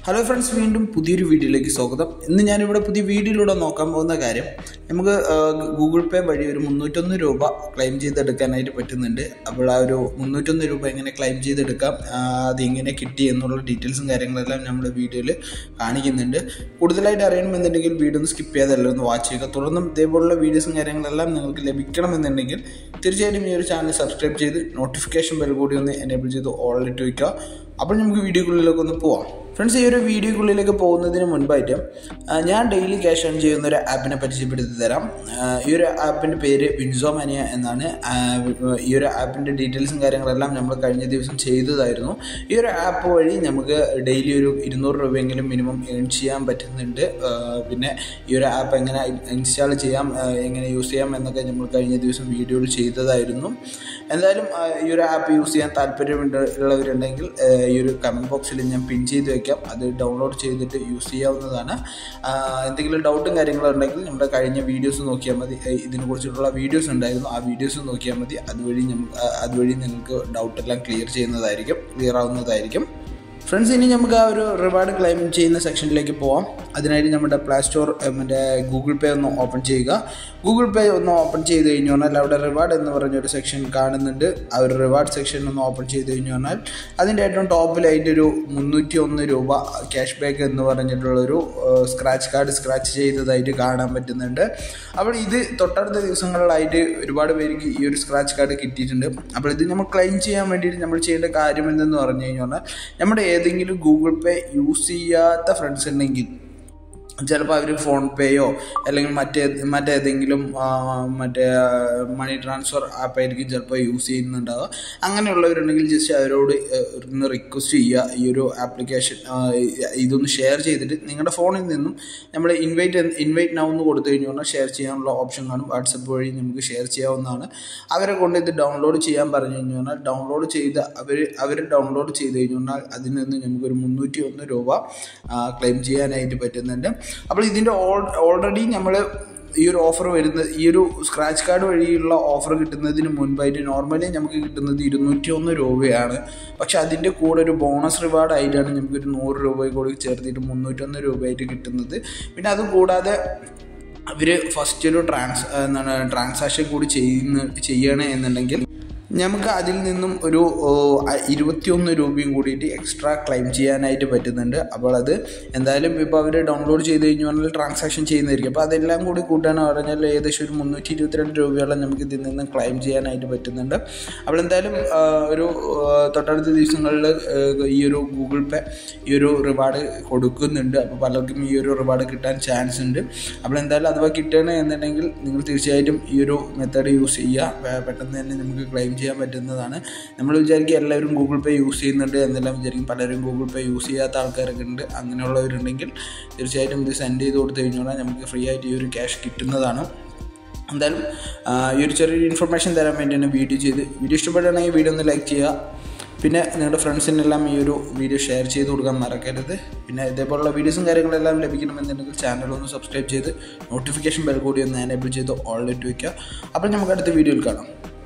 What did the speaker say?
hello friends വീണ്ടും പുതിയൊരു വീഡിയോയിലേക്ക് സ്വാഗതം ഇന്ന് ഞാനിവിടെ പുതിയ വീഡിയോയിലൂടെ നോക്കാൻ പോകുന്ന കാര്യം നമുക്ക് ആ, ഗൂഗിൾ പേ വഴി ഒരു മുന്നൂറ്റൊന്ന് രൂപ ക്ലെയിം ചെയ്തെടുക്കാനായിട്ട് പറ്റുന്നുണ്ട് അപ്പോൾ ആ ഒരു മുന്നൂറ്റൊന്ന് രൂപ എങ്ങനെ ക്ലെയിം ചെയ്തെടുക്കാം ആ, അത് എങ്ങനെ കിട്ടി എന്നുള്ള ഡീറ്റെയിൽസും കാര്യങ്ങളെല്ലാം നമ്മുടെ വീഡിയോയിൽ കാണിക്കുന്നുണ്ട് കൂടുതലായിട്ട് അറിയണമെന്നുണ്ടെങ്കിൽ വീഡിയോ ഒന്ന് സ്കിപ്പ് ചെയ്യാതല്ല ഒന്ന് വാച്ച് ചെയ്യുക തുടർന്നും ഇതേപോലുള്ള വീഡിയോസും കാര്യങ്ങളെല്ലാം നിങ്ങൾക്ക് ലഭിക്കണമെന്നുണ്ടെങ്കിൽ തീർച്ചയായിട്ടും ഈ ഒരു ചാനൽ സബ്സ്ക്രൈബ് ചെയ്ത് നോട്ടിഫിക്കേഷൻ ബെൽ കൂടി ഒന്ന് എനേബിൾ ചെയ്ത് ഓൾ ഇട്ട് വയ്ക്കുക അപ്പോൾ നമുക്ക് വീഡിയോക്കുള്ളിലേക്ക് ഒന്ന് പോവാം ഫ്രണ്ട്സ് ഈ ഒരു വീഡിയോക്കുള്ളിലേക്ക് പോകുന്നതിന് മുൻപായിട്ട് ആ, ഞാൻ ഡെയിലി ക്യാഷ് ഏൺ ചെയ്യുന്ന ഒരു ആപ്പിനെ പരിചയപ്പെടുത്തി തരാം ആ, ഈ ഒരു ആപ്പിൻ്റെ പേര് വിൻസോമാനിയ എന്നാണ് ആ, ഈ ഒരു ആപ്പിൻ്റെ ഡീറ്റെയിൽസും കാര്യങ്ങളെല്ലാം നമ്മൾ കഴിഞ്ഞ ദിവസം ചെയ്തതായിരുന്നു ഈ ഒരു ആപ്പ് വഴി നമുക്ക് ഡെയിലി ഒരു ഇരുന്നൂറ് രൂപയെങ്കിലും മിനിമം ഏൺ ചെയ്യാൻ പറ്റുന്നുണ്ട് ആ, പിന്നെ ഈ ഒരു ആപ്പ് എങ്ങനെ ഇൻസ്റ്റാൾ ചെയ്യാം ആ, എങ്ങനെ യൂസ് ചെയ്യാം എന്നൊക്കെ നമ്മൾ കഴിഞ്ഞ ദിവസം വീഡിയോയിൽ ചെയ്തതായിരുന്നു എന്തായാലും ആ, ഈ ഒരു ആപ്പ് യൂസ് ചെയ്യാൻ താല്പര്യമുണ്ട് ഉള്ളവരുണ്ടെങ്കിൽ ആ, ഈ ഒരു കമൻറ്റ് ബോക്സിൽ ഞാൻ പിൻ ചെയ്ത് വെക്കാം അത് ഡൗൺലോഡ് ചെയ്തിട്ട് യൂസ് ചെയ്യാവുന്നതാണ് ആ, എന്തെങ്കിലും ഡൗട്ടും കാര്യങ്ങളും ഉണ്ടെങ്കിൽ നമ്മുടെ കഴിഞ്ഞ വീഡിയോസ് നോക്കിയാൽ മതി ഏ, ഇതിനെക്കുറിച്ചിട്ടുള്ള വീഡിയോസ് ഉണ്ടായിരുന്നു ആ വീഡിയോസ് നോക്കിയാൽ മതി അതുവഴി നമുക്ക് ആ, അതുവഴി നിങ്ങൾക്ക് ഡൗട്ടെല്ലാം ക്ലിയർ ചെയ്യുന്നതായിരിക്കും ക്ലിയർ ആവുന്നതായിരിക്കും ഫ്രണ്ട്സ് ഇനി നമുക്ക് ആ ഒരു റിവാർഡ് ക്ലെയിം ചെയ്യുന്ന സെക്ഷനിലേക്ക് പോവാം അതിനായിട്ട് നമ്മുടെ പ്ലേ സ്റ്റോർ ഏഹ്, മറ്റേ ഗൂഗിൾ പേ ഒന്ന് ഓപ്പൺ ചെയ്യുക ഗൂഗിൾ പേ ഒന്ന് ഓപ്പൺ ചെയ്ത് കഴിഞ്ഞു പറഞ്ഞാൽ അവിടെ റിവാർഡ് എന്ന് പറഞ്ഞൊരു സെക്ഷൻ കാണുന്നുണ്ട് ആ ഒരു റിവാർഡ് സെക്ഷൻ ഒന്ന് ഓപ്പൺ ചെയ്ത് കഴിഞ്ഞു പറഞ്ഞാൽ അതിൻ്റെ ഏറ്റവും ടോപ്പിലായിട്ട് ഒരു മുന്നൂറ്റി ഒന്ന് രൂപ ക്യാഷ് ബാക്ക് എന്ന് പറഞ്ഞിട്ടുള്ളൊരു സ്ക്രാച്ച് കാർഡ് സ്ക്രാച്ച് ചെയ്തതായിട്ട് കാണാൻ പറ്റുന്നുണ്ട് അപ്പോൾ ഇത് തൊട്ടടുത്ത ദിവസങ്ങളിലായിട്ട് ഒരുപാട് പേർക്ക് ഈ ഒരു സ്ക്രാച്ച് കാർഡ് കിട്ടിയിട്ടുണ്ട് അപ്പോൾ ഇത് നമ്മൾ ക്ലെയിം ചെയ്യാൻ വേണ്ടിയിട്ട് നമ്മൾ ചെയ്യേണ്ട കാര്യം എന്തെന്ന് പറഞ്ഞു കഴിഞ്ഞാൽ നമ്മുടെ ഏതെങ്കിലും ഗൂഗിൾ പേ യൂസ് ചെയ്യാത്ത ഫ്രണ്ട്സ് ഉണ്ടെങ്കിൽ ചിലപ്പോൾ അവർ ഫോൺ പേയോ അല്ലെങ്കിൽ മറ്റേ മറ്റേതെങ്കിലും ആ, മറ്റേ മണി ട്രാൻസ്ഫർ ആപ്പായിരിക്കും ചിലപ്പോൾ യൂസ് ചെയ്യുന്നുണ്ടാവുക അങ്ങനെയുള്ളവരുണ്ടെങ്കിൽ ജസ്റ്റ് അവരോട് ഏഹ്, ഒന്ന് റിക്വസ്റ്റ് ചെയ്യുക ഈ ഒരു ആപ്ലിക്കേഷൻ ഇതൊന്ന് ഷെയർ ചെയ്തിട്ട് നിങ്ങളുടെ ഫോണിൽ നിന്നും നമ്മൾ ഇൻവൈറ്റ് ഇൻവൈറ്റ് നൗ എന്ന് കൊടുത്തു കഴിഞ്ഞാൽ ഷെയർ ചെയ്യാനുള്ള ഓപ്ഷൻ കാണും വാട്സപ്പ് വഴി നമുക്ക് ഷെയർ ചെയ്യാവുന്നതാണ് അവരെ കൊണ്ട് ഇത് ഡൗൺലോഡ് ചെയ്യാൻ പറഞ്ഞു കഴിഞ്ഞാൽ ഡൗൺലോഡ് ചെയ്ത് അവർ അവർ ഡൗൺലോഡ് ചെയ്ത് കഴിഞ്ഞാൽ അതിൽ നിന്ന് നമുക്കൊരു മുന്നൂറ്റി ഒന്ന് രൂപ ക്ലെയിം ചെയ്യാനായിട്ട് പറ്റുന്നുണ്ട് അപ്പോൾ ഇതിൻ്റെ ഓൾറെഡി നമ്മൾ ഈ ഒരു ഓഫർ വരുന്നത് ഈ ഒരു സ്ക്രാച്ച് കാർഡ് വഴിയുള്ള ഓഫർ കിട്ടുന്നതിന് മുൻപായിട്ട് നോർമലി നമുക്ക് കിട്ടുന്നത് ഇരുന്നൂറ്റി ഒന്ന് രൂപയാണ് പക്ഷെ അതിൻ്റെ കൂടെ ഒരു ബോണസ് റിവാർഡ് ആയിട്ടാണ് നമുക്കൊരു നൂറ് രൂപ കൂടി ചേർത്തിട്ട് മുന്നൂറ്റൊന്ന് രൂപയായിട്ട് കിട്ടുന്നത് പിന്നെ അത് കൂടാതെ അവർ ഫസ്റ്റ് ഒരു ട്രാൻസ് എന്താണ് ട്രാൻസാക്ഷൻ കൂടി ചെയ്യുന്ന ചെയ്യണേ എന്നുണ്ടെങ്കിൽ നമുക്ക് അതിൽ നിന്നും ഒരു ഓ, അ- ഇരുപത്തിയൊന്ന് രൂപയും കൂടിയിട്ട് എക്സ്ട്രാ ക്ലെയിം ചെയ്യാനായിട്ട് പറ്റുന്നുണ്ട് അപ്പോൾ അത് എന്തായാലും ഇപ്പോൾ അവർ ഡൗൺലോഡ് ചെയ്ത് കഴിഞ്ഞു പറഞ്ഞാൽ ട്രാൻസാക്ഷൻ ചെയ്യുന്നതായിരിക്കും അപ്പോൾ അതെല്ലാം കൂടി കൂട്ടാൻ പറഞ്ഞാൽ ഏകദേശം ഒരു മുന്നൂറ്റി ഇരുപത്തിരണ്ട് രൂപയോളം നമുക്ക് ഇതിൽ നിന്ന് ക്ലെയിം ചെയ്യാനായിട്ട് പറ്റുന്നുണ്ട് അപ്പോൾ എന്തായാലും ആ, ഒരു ആ, തൊട്ടടുത്ത ദിവസങ്ങളിൽ ഈ ഒരു ഗൂഗിൾ പേ ഈ ഒരു റിവാർഡ് കൊടുക്കുന്നുണ്ട് അപ്പോൾ പലർക്കും ഈ ഒരു റിവാർഡ് കിട്ടാൻ ചാൻസ് ഉണ്ട് അപ്പോൾ എന്തായാലും അഥവാ കിട്ടണേ എന്നുണ്ടെങ്കിൽ നിങ്ങൾ തീർച്ചയായിട്ടും ഈ ഒരു മെത്തേഡ് യൂസ് ചെയ്യുക പെ- പെട്ടെന്ന് തന്നെ നമുക്ക് ക്ലെയിം ചെയ്യാൻ പറ്റുന്നതാണ് നമ്മൾ വിചാരിക്കും എല്ലാവരും ഗൂഗിൾ പേ യൂസ് ചെയ്യുന്നുണ്ട് എന്നെല്ലാം വിചാരിക്കും പലരും ഗൂഗിൾ പേ യൂസ് ചെയ്യാത്ത ആൾക്കാരൊക്കെ ഉണ്ട് അങ്ങനെയുള്ളവരുണ്ടെങ്കിൽ തീർച്ചയായിട്ടും ഇത് സെൻഡ് ചെയ്ത് കൊടുത്തു കഴിഞ്ഞാൽ നമുക്ക് ഫ്രീ ആയിട്ട് ഈ ഒരു ക്യാഷ് കിട്ടുന്നതാണ് എന്തായാലും ആ, ഈ ഒരു ചെറിയൊരു ഇൻഫർമേഷൻ തരാൻ വേണ്ടിയാണ് വീഡിയോ ചെയ്ത് വീഡിയോ ഇഷ്ടപ്പെടുകയാണെങ്കിൽ വീഡിയോ ഒന്ന് ലൈക്ക് ചെയ്യുക പിന്നെ നിങ്ങളുടെ ഫ്രണ്ട്സിനെല്ലാം ഈ ഒരു വീഡിയോ ഷെയർ ചെയ്ത് കൊടുക്കാൻ മറക്കരുത് പിന്നെ ഇതേപോലുള്ള വീഡിയോസും കാര്യങ്ങളെല്ലാം ലഭിക്കണമെന്നുണ്ടെങ്കിൽ ചാനൽ ഒന്ന് സബ്സ്ക്രൈബ് ചെയ്ത് നോട്ടിഫിക്കേഷൻ ബെൽ കൂടി ഒന്ന് എനേബിൾ ചെയ്ത് ഓൾ ഇട്ട് വയ്ക്കുക അപ്പോൾ നമുക്ക് അടുത്ത വീഡിയോയിൽ കാണാം